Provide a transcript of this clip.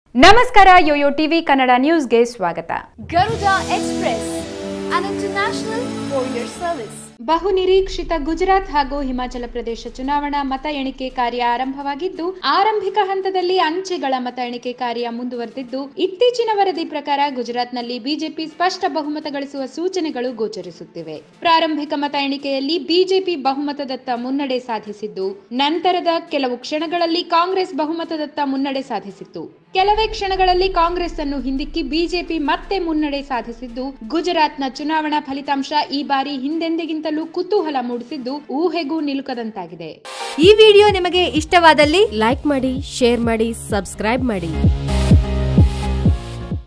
ನಮಸ್ಕಾರ Yoyo TV Kannada ನ್ಯೂಸ್ಗೆ ಸ್ವಾಗತ Garuda Express, an international courier service. ಬಹುನಿರೀಕ್ಷಿತ ಗುಜರಾತ್ ಹಾಗೂ ಹಿಮಾಚಲ ಪ್ರದೇಶ ಚುನಾವಣಾ ಮತ ಎಣಿಕೆ ಕಾರ್ಯ ಆರಂಭವಾಗಿದ್ದು ಆರಂಭಿಕ ಹಂತದಲ್ಲಿ ಅಂಚೆಗಳ ಮತ ಎಣಿಕೆ ಕಾರ್ಯ ಮುಂದುವರೆದಿದ್ದು ಇತ್ತೀಚಿನ ವರದಿ ಪ್ರಕಾರ ಗುಜರಾತ್ನಲ್ಲಿ ಬಿಜೆಪಿ ಸ್ಪಷ್ಟ ಬಹುಮತ ಗಳಿಸುವ ಸೂಚನೆಗಳು ಗೋಚರಿಸುತ್ತಿವೆ ಪ್ರಾರಂಭಿಕ ಮತ ಎಣಿಕೆಯಲ್ಲಿ ಬಿಜೆಪಿ ಬಹುಮತದತ್ತ ಮುನ್ನಡೆ ಸಾಧಿಸಿದ್ದು ನಂತರದ ಕೆಲವು ಕ್ಷಣಗಳಲ್ಲಿ ಕಾಂಗ್ರೆಸ್ ಬಹುಮತದತ್ತ ಮುನ್ನಡೆ ಸಾಧಿಸಿತ್ತು ಕೆಲವೇ ಕ್ಷಣಗಳಲ್ಲಿ ಕಾಂಗ್ರೆಸ್ ಅನ್ನು ಹಿಂದಿಕ್ಕಿ ಬಿಜೆಪಿ ಮತ್ತೆ ಮುನ್ನಡೆ ಸಾಧಿಸಿದ್ದು ಗುಜರಾತ್ನ ಚುನಾವಣಾ ಫಲಿತಾಂಶ ಈ ಬಾರಿ ಹಿಂದೆಂದಿಗಿಂತಲೂ ಕುತೂಹಲ ಮೂಡಿಸಿದ್ದು ಊಹೆಗೂ ನಿಲುಕದಂತಾಗಿದೆ ಈ ವಿಡಿಯೋ ನಿಮಗೆ ಇಷ್ಟವಾದಲ್ಲಿ ಲೈಕ್ ಮಾಡಿ ಶೇರ್ ಮಾಡಿ ಸಬ್ಸ್ಕ್ರೈಬ್ ಮಾಡಿ